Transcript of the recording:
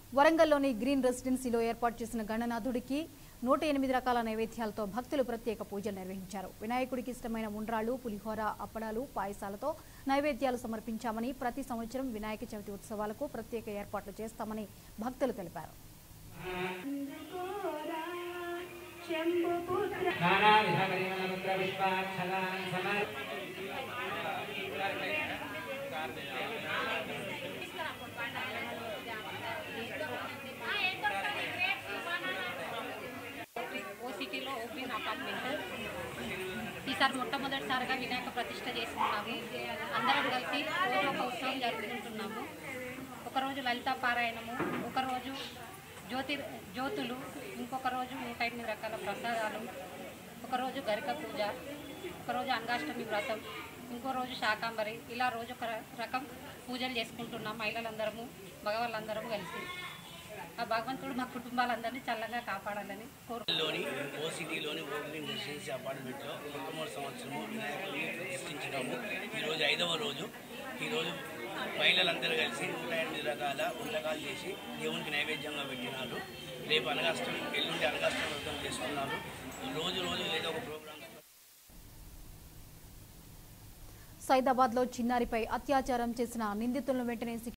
వరంగల్లోని green రెసిడెన్సీలో ఏర్పాటు చేసిన గణనాథుడికి నూట ఎనిమిది రకాల నైవేద్యాలతో భక్తులు ప్రత్యేక పూజలు నిర్వహించారు వినాయకుడికి ఇష్టమైన ఉండ్రాళ్లు పులిహోర అప్పడాలు పాయసాలతో నైవేద్యాలు సమర్పించామని ప్రతి సంవత్సరం వినాయక చవితి ఉత్సవాలకు ప్రత్యేక ఏర్పాట్లు చేస్తామని భక్తులు తెలిపారు నానావిధపరిమళముద్ర విశ్వాక్షరాన్ సమర్ ఓసిటీలో ఓపెన్ అపార్ట్మెంట్ ఈసారి మొట్టమొదటిసారిగా వినాయక ప్రతిష్ట చేసుకున్నాము అందరం కలిసి రోజు ఒక ఉత్సవం జరుపుకుంటున్నాము ఒకరోజు లలితా పారాయణము ఒకరోజు జ్యోతి జ్యోతులు ఇంకొక రోజు నూట ఎనిమిది రకాల ప్రసాదాలు ఒకరోజు గరిక పూజ ఒకరోజు అంగాష్టమి వ్రతం ఇంకో రోజు శాకాంబరి ఇలా రోజు ఒక ర- రకం పూజలు చేసుకుంటున్నాం మహిళలందరము మగవాళ్ళందరము కలిసి ఆ భగవంతుడు మా కుటుంబాలందరినీ చల్లగా కాపాడాలని కోరు లోని ఓసిటీలోని ఓపెనింగ్ రెసిడెన్సీ అపార్ట్మెంట్లో మొట్టమొదటి సంవత్సరము వినాయకుడిని ప్రతిష్ఠించడము ఈరోజు ఐదవ రోజు ఈరోజు మహిళలందరూ కలిసి నూట ఎనిమిది రకాల వంటకాలు చేసి దేవునికి నైవేద్యంగా పెట్టినారు రేపు అనగాష్టమి ఎల్లుండి అనగాష్టమి వ్రతం చేసుకున్నారు రోజు రోజు ఏదో ఒక ప్రోగ్రామ్ సైదాబాద్ లో చిన్నారిపై అత్యాచారం చేసిన నిందితులను వెంటనే